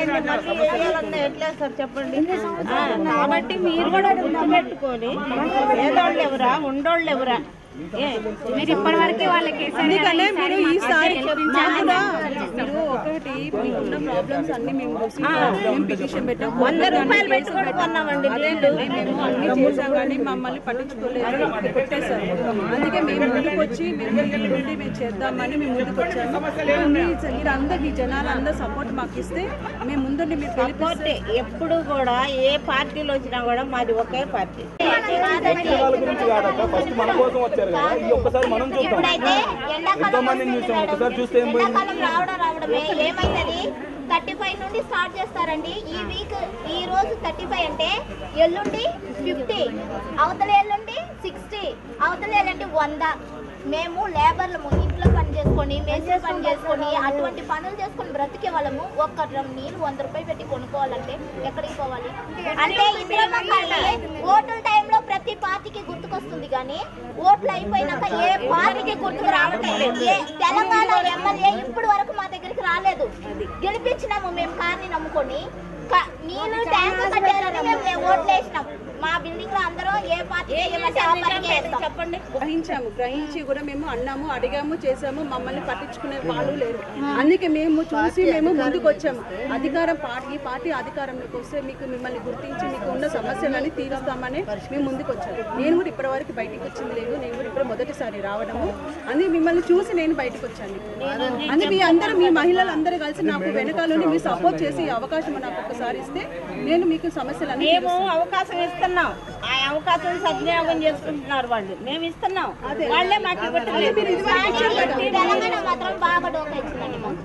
మళ్ళీ వేయాలన్నా ఎట్లా సార్ చెప్పండి ఆ, కాబట్టి మీరు కూడా గుర్తుపెట్టుకొని ఏదోళ్ళు ఎవరా ఉండోళ్ళు ఎవరా ఏ, మీరు ఇప్పటి వరకు వాళ్ళకి అందుకనే మీరు ఈసారి మాకు కూడా మీరు ఒకటి మీకున్న ప్రాబ్లమ్స్ అన్ని మేము చూసి మేము పిటిషన్ పెట్టాం వంద రూపాయలు పెట్టుకొని కొన్నామండి నీళ్ళు మేము అన్ని చేసాం కానీ మమ్మల్ని పట్టించుకోలేదు పెట్టేశారు అందుకే మేము ముందుకు వచ్చి మేము ముందు నుండి మేము చేద్దామని మేము ముందుకు వచ్చాము మీ మీరు అందరు ఈ జనాలు అందరు సపోర్ట్ మాకు ఇస్తే మేము ముందుండి మీరు సపోర్ట్ ఎప్పుడు కూడా ఏ పార్టీలో వచ్చినా కూడా మాది ఒకే పార్టీ వాళ్ళ గురించి కాదక్క ఫస్ట్ మన కోసం వచ్చారు కదా ఈ ఒక్కసారి మనం చూద్దాం ఇప్పుడైతే ఎంతో ఎండాకాలం మందిని చూసాం ఒకసారి చూస్తే ఏం పోయింది ఎండాకాలం రావడం రావడమే ఏమైందని థర్టీ ఫైవ్ నుండి స్టార్ట్ చేస్తారండి ఈ వీక్ ఈ రోజు థర్టీ ఫైవ్ అంటే ఎల్లుండి ఫిఫ్టీ అవతల ఎల్లుండి సిక్స్టీ అవతల ఎల్లుండి వంద మేము లేబర్లము ఇంట్లో పని చేసుకొని మేస్త్రి పని చేసుకొని అటువంటి పనులు చేసుకొని బ్రతికే వాళ్ళము ఒక్క డ్రమ్ నీళ్ళు వంద రూపాయలు పెట్టి కొనుక్కోవాలంటే ఎక్కడికి పోవాలి అంటే ఇందిరమ్మ కాలనీ ఓట్ల టైంలో ప్రతి పార్టీకి గుర్తుకొస్తుంది కానీ ఓట్లు అయిపోయినాక ఏ పార్టీకి గుర్తుకు రావటం లేదు ఏ తెలంగాణ ఎమ్మెల్యే ఇప్పటి వరకు మా దగ్గరికి రాలేదు గెలిపించినాము మేము కార్ని నమ్ముకొని క- నీళ్ళు ట్యాంక్ కట్టారని మేము మేము ఓట్లు వేసినాం మా బిల్డింగ్ లో అందరూ ఏ పార్టీ ఏమంటే ఆ పార్టీకి వేస్తాం చెప్పండి గ్రహించాము గ్రహించి కూడా మేము అన్నాము అడిగాము చేసాము మమ్మల్ని పట్టించుకునే వాళ్ళు లేరు అందుకే మేము చూసి మేము ముందుకు వచ్చాము అధికారం పార్టీ ఈ పార్టీ అధికారంలోకి వస్తే మీకు మిమ్మల్ని గుర్తించి మీకు ఉన్న సమస్యలని తీరుస్తామని మేము ముందుకు వచ్చాము నేను కూడా ఇప్పటివరకు బయటికి వచ్చింది లేదు నేను కూడా ఇప్పుడు మొదటిసారి రావడము అందుకే మిమ్మల్ని చూసి నేను బయటకు వచ్చాను అందుకే మీ అందరూ మీ మహిళలు అందరూ కలిసి నాకు వెనకాలని మీరు సపోర్ట్ చేసి ఈ అవకాశం నాకు ఒకసారి ఇస్తే నేను మీకు సమస్యలన్నీ మేము అవకాశం ఇస్తున్నాం ఆ అవకాశం సద్వినియోగం చేసుకుంటున్నారు వాళ్ళు మేము ఇస్తున్నాం వాళ్ళే మాకు ఇవ్వట్లేదు తెలంగాణ మాత్రం బాగా డోకా ఇచ్చిందండి మాకు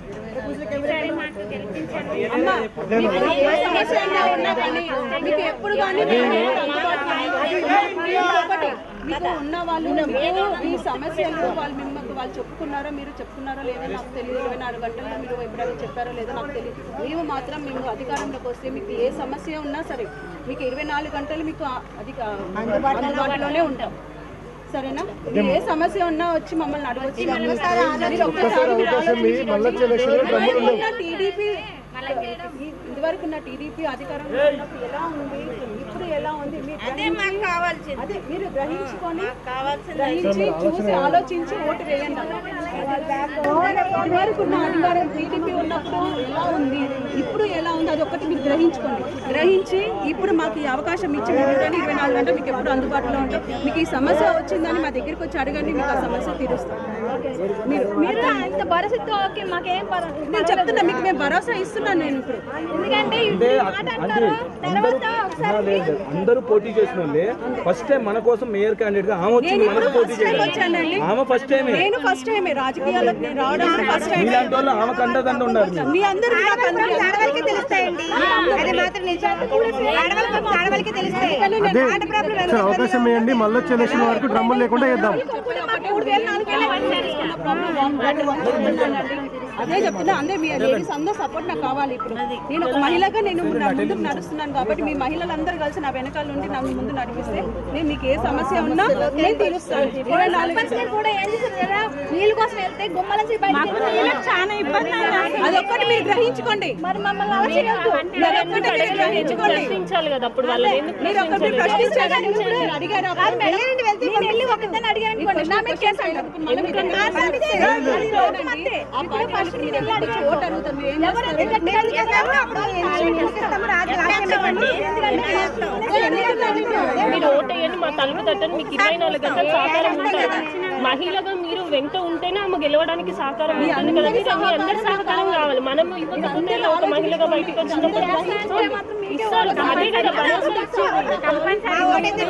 అమ్మా, మీకు ఏ సమస్య అయినా ఉన్నా కానీ మీకు ఎప్పుడు కానీ నేను అందుబాటులో ఉంటాను. మీరు ఒకటి మీకు ఉన్న వాళ్ళు మీకు మీ సమస్యలు వాళ్ళు మిమ్మల్ని వాళ్ళు చెప్పుకున్నారో మీరు చెప్పుకున్నారో లేదో నాకు తెలియదు ఇరవై నాలుగు గంటల్లో మీరు ఎప్పుడైనా చెప్పారో లేదో నాకు తెలియదు మేము మాత్రం మేము అధికారంలోకి వస్తే మీకు ఏ సమస్య ఉన్నా సరే మీకు ఇరవై నాలుగు గంటలు మీకు ఆ- అధిక అందుబాటులోనే ఉంటాం సరేనా మీరు ఏ సమస్య ఉన్నా వచ్చి మమ్మల్ని అడగొచ్చు మీరు ఒక్కసారి మీరు ఆలోచించుకోండి. ఇదివరకున్న టీడీపీ ఇదివరకు ఉన్న టీడీపీ అధికారంలో ఉన్నప్పుడు ఎలా ఉంది ఇప్పుడు ఎలా ఉంది మీరు అదే మాకు కావాల్సింది అదే మీరు గ్రహించుకొని కావాల్సింది గ్రహించి చూసి ఆలోచించి ఓటు వేయండి ఇదివరకు ఉన్న అధికారం టీడీపీ ఉన్నప్పుడు ఎలా ఉంది ఇప్పుడు ఎలా ఉంది అది ఒక్కటి మీరు గ్రహించుకోండి గ్రహించి ఇప్పుడు మాకు ఈ అవకాశం ఇచ్చి మేము ఉండండి ఇరవై నాలుగు గంటలు మీకు ఎప్పుడు అందుబాటులో ఉంటాం మీకు ఈ సమస్య వచ్చిందని మా దగ్గరికి వచ్చి అడగండి మీకు ఆ సమస్య తీరుస్తాం మీరు మీరు ఇంత పరిస్థితి ఓకే మాకేం పర- నేను చెప్తున్నా మీకు మేము భరోసా ఇస్తున్నాను నేను ఇప్పుడు ఎందుకంటే అంటే అంటే అందరూ లేదు అందరూ పోటీ చేసిన వాళ్ళే ఫస్ట్ టైం మన కోసం మేయర్ క్యాండిడేట్ గా ఆమె వచ్చింది మనకు పోటీ చేయడానికి వచ్చానండి ఆమె ఫస్ట్ టైమే నేను ఫస్ట్ టైం రాజకీయాల్లోకి నేను రావడం ఫస్ట్ టైం మీలాంటి వాళ్ళు ఆమె కండదండ ఉండాలి మీరు. మీ అందరూ నాకు అందరూ ఆడవాళ్ళకి తెలుస్తాయండి అది మాత్రం నిజం ఆడవాళ్ళకి ఆడవాళ్ళకి తెలుస్తాయి అదే సార్ అవకాశం ఇవ్వండి మళ్ళీ వచ్చే ఎలక్షన్ వరకు డ్రమ్ములు లేకుండా చేద్దాం మూడు వేలు నాలుగు వేలు తీసుకున్న ప్రాబ్లం అదే చెప్తున్నా అందరూ మీ లేడీస్ అందరూ సపోర్ట్ నాకు కావాలి ఇప్పుడు నేను ఒక మహిళగా నేను నా ముందుకు నడుస్తున్నాను కాబట్టి మీ మహిళలందరూ కలిసి నా వెనకాల నుండి నా ముందు నడిపిస్తే నేను మీకు ఏ సమస్య ఉన్నా నేను తీరుస్తాను ఇరవై నాలుగు సర్పంచ్ కూడా ఏం చేశారు కదా నీళ్ళ కోసం వెళ్తే గుమ్మల నుంచి బయటకు చాలా ఇబ్బంది అదొక్కటి మీరు గ్రహించుకోండి మరి మమ్మల్ని అలా చేయొద్దు. అదొక్కటి మీరు గ్రహించుకోండి మీరు ఒక్కటి ప్రశ్నించారు మీరు అడిగారు కాదు మేడం, నేను వెళ్ళి ఒక ఇద్దరిని అడిగాను అనుకోండి, నా మీద కేసు అంటారు. ఇప్పుడు ఫస్ట్ మీరు వెళ్ళి అడిగి ఓటు అడుగుతారు మీరు ఏం ఎవరు చేస్తారు? ఎంత గట్టిగా అడిగారో అప్పుడు మీరు ఓటేయండి మా తలుపు తట్టని మీకు ఇరవై నాలుగు గంటలు సహకారం ఉంటుంది మహిళగా మీరు వెంట ఉంటేనే ఆమె గెలవడానికి సహకారం ఉంటుంది కదా మీరు మీ అందరి సహకారం కావాలి మనం ఇవ్వకపోతే ఒక మహిళగా బయటకు వచ్చినప్పుడు ఇస్తారు అదే కదా భరోసా ఇచ్చేది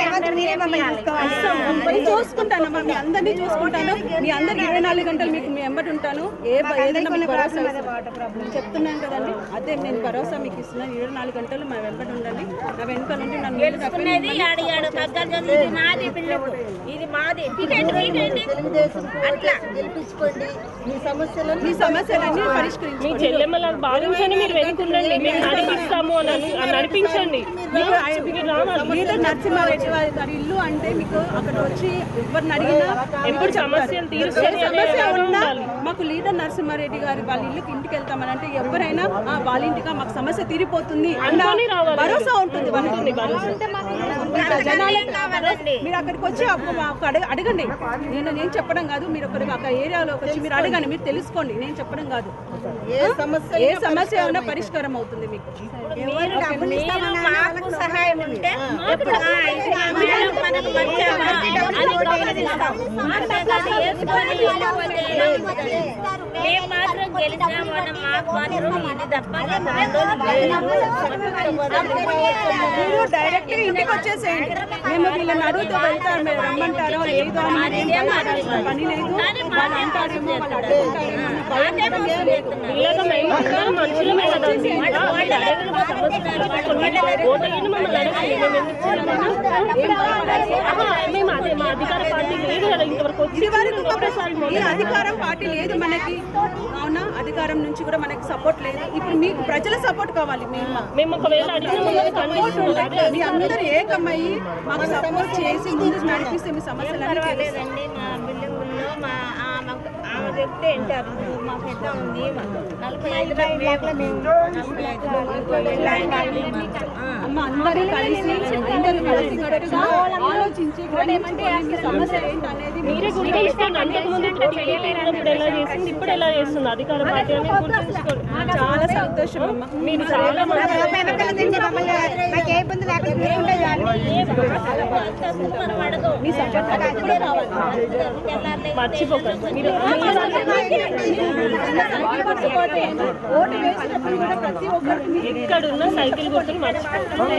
నేను చూసుకుంటానమ్మా మీ అందరినీ చూసుకుంటాను మీ అందరికి ఇరవై నాలుగు గంటలు మీకు మీ ఎంబడి ఉంటాను ఏ బ- ఏదైనా మీకు భరోసా ఇస్తాను. చెప్తున్నాను కదండి అదే నేను భరోసా మీకు ఇస్తున్నాను ఇరవై నాలుగు గంటలు మా వెంబడి ఉండండి నా వెనుక నుండి నన్ను గెలుచుకునేది ఆడి ఆడ గజం ఇది నాది బిల్డింగ్ ఇది మాది టికెట్ మీకేంటి అట్లా గెలిపించుకోండి మీ సమస్యలను మీ సమస్యలన్నీ పరిష్కరించండి మీ చెల్లెమ్మలాగా భావించండి మీరు వెనుకుండండి మేము నడిపిస్తాము అని అని- అని నడిపించండి మీరు మీరు రావాలి లీడర్ నరసింహారెడ్డి వారి గారి ఇల్లు అంటే మీకు అక్కడ వచ్చి ఎవరిని అడిగినా ఎప్పుడు సమస్యలు తీరుస్తేనే సమస్య అనేది ఉన్నా ఉండాలి. మాకు లీడర్ నరసింహారెడ్డి గారి వాళ్ళ ఇల్లుకి ఇంటికి వెళ్తామని అంటే ఎవరైనా ఆ వాళ్ళ ఇంటిగా మాకు సమస్య తీరిపోతుంది అన్న అనుకొని రావాలి. భరోసా ఉంటుంది వాళ్ళకి. ఉంటుంది భరోసా. ఇంకా జనాలకు మీరు అక్కడికి వచ్చి అప్పు- మాకు అడగ- అడగండి నేను నేను చెప్పడం కాదు మీరు ఒకరికి అక్కడ ఏరియాలోకి వచ్చి మీరు అడగండి మీరు తెలుసుకోండి నేను చెప్పడం కాదు ఏ సమస్య ఏ సమస్య అయినా పరిష్కారం అవుతుంది మీకు మీరు మీరు మాకు సహాయం ఉంటే ఎప్పుడు ఆ, ఇది ఆ మేడం మనకు వచ్చావా అని గౌరవిస్తాం. అంతేకాదు వేసుకొని వెళ్ళిపోతే మేము మాత్రం గెలిచాము అన్న మాకు మాత్రం ఇది తప్ప మాకు రెండోది మీరు డైరెక్ట్ గా ఇంటికి వచ్చేసేయండి మేము వీళ్ళని అడుగుతూ వెళ్తారు మీరు రమ్మంటారో లేదో అని ఏం మాట్లాడాల్సిన పని లేదు వాళ్ళు అంటారేమో వాళ్ళు అడుగుతారేమో అని భయం కూడా లేదు. ఇలాగ మేము అందరం మనుషులమే కదా అండి. ఇంకా వాళ్ళు అడగని మా సమస్యలు కొన్ని ఓటేయండి మమ్మల్ని అడగండి. మేము ఎందుకు చేయాలి? ఆహా, మేము అదే మా అధికార పార్టీ లేదు కదా ఇంతవరకు వచ్చి ఇది వరకు ఒకసారి ఈ అధికారం పార్టీ లేదు మనకి అవునా అధికారం నుంచి కూడా మనకి సపోర్ట్ లేదు ఇప్పుడు మీకు ప్రజల సపోర్ట్ కావాలి మేము మేము ఒకవేళ అడిగిన మమ్మల్ని ఖండిస్తున్నారు. అదే మీ అందరూ ఏకమయ్యి మాకు సపోర్ట్ చేసి ముందుకు నడిపిస్తే మీ సమస్యలన్నీ తెలుస్తాయి. పర్వాలేదండి మా బిల్డింగుల్లో మా ఆమె ఆమె చెప్తే వింటారు మా పెద్ద ఉంది మా నలభై ఐదు నలభై ఐదు అమ్మ అందరూ కలిసి అందరూ కలిసి కట్టుగా ఆలోచించి గ్రహించుకొని మీ సమస్య ఏంటి అనేది మీరే గుర్తించుకోండి అంతకు ముందు టీడీపీ ఉన్నప్పుడు ఎలా చేసింది ఇప్పుడు ఎలా చేస్తుంది అధికార పార్టీ అనేది గుర్తుంచుకోండి చాలా సంతోషం అమ్మ మీరు చాలా మంది మీ సపోర్ట్ ఇప్పుడే కావాలి మర్చిపోకండి మీరు ఓటు వేసినప్పుడు కూడా ప్రతి ఒక్కరికి మీ ఎక్కడున్న సైకిల్ గుర్తులు మర్చిపోకండి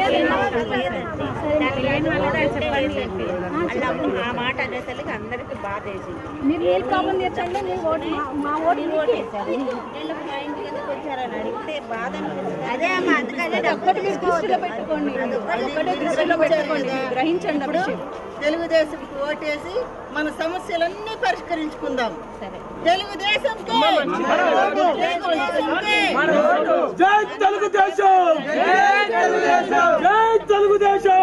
అప్పుడు ఆ మాట అనేసరికి అందరికి బాధ వేసింది మీరు నీళ్ళు కామన్ తెచ్చండి మీ ఓటు మా- మా ఓటు మీకే. వీళ్ళకి మా ఇంటికి ఎందుకు వచ్చారని అడిగితే బాధ అనిపిస్తుంది అదే అమ్మా అందుకనే ఒక్కటి మీరు దృష్టిలో పెట్టుకోండి ఒక్కటే దృష్టిలో పెట్టుకోండి మీరు గ్రహించండి ఆ విషయం. తెలుగుదేశంకి ఓటేసి మన సమస్యలన్నీ పరిష్కరించుకుందాం తెలుగుదేశంకి తెలుగుదేశంకి జై తెలుగుదేశం జై తెలుగుదేశం జై తెలుగుదేశం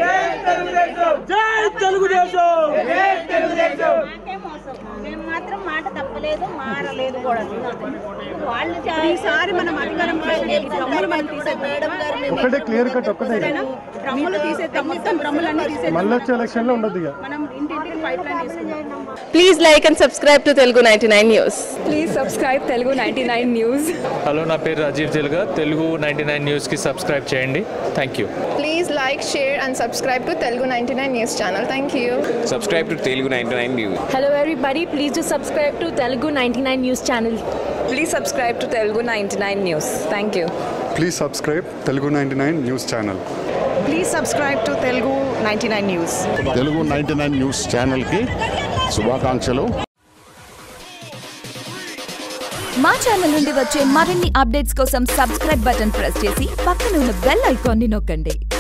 జై తెలుగుదేశం మాకే మోసం మేము మాత్రం మాట తప్పలేదు మారలేదు కూడా వాళ్ళు చాలా ఈసారి మనం అధికారం డ్రమ్ములు మనం తీసేద్దాం ఒక్కటే క్లియర్ కట్ ఒక్కటే డ్రమ్ములు తీసేద్దాం మొత్తం డ్రమ్ములన్నీ తీసేద్దాం మళ్ళీ వచ్చే ఎలక్షన్ లో ఉండదు ఇక మనం ఇంటింటికి పైప్ లైన్ తీసుకుందాం Please like and subscribe to Telugu 99 News. Please subscribe Telugu ninety nine news hello నా పేరు రాజీవ్ తెలుగా తెలుగు నైంటీ నైన్ న్యూస్కి సబ్స్క్రైబ్ చేయండి thank you Please like, share, and subscribe to Telugu 99 News channel. Thank you. subscribe to Telugu 99 News. Hello everybody please to subscribe to Telugu ninety nine news channel please subscribe to Telugu ninety nine news thank you please subscribe Telugu ninety nine news channel Please subscribe to Telugu 99 News. Telugu ninety nine news ఛానల్కి శుభాకాంక్షలు మా channel నుండి వచ్చే మరిన్ని updates కోసం subscribe button press చేసి పక్కన ఉన్న బెల్ ఐకాన్ని నొక్కండి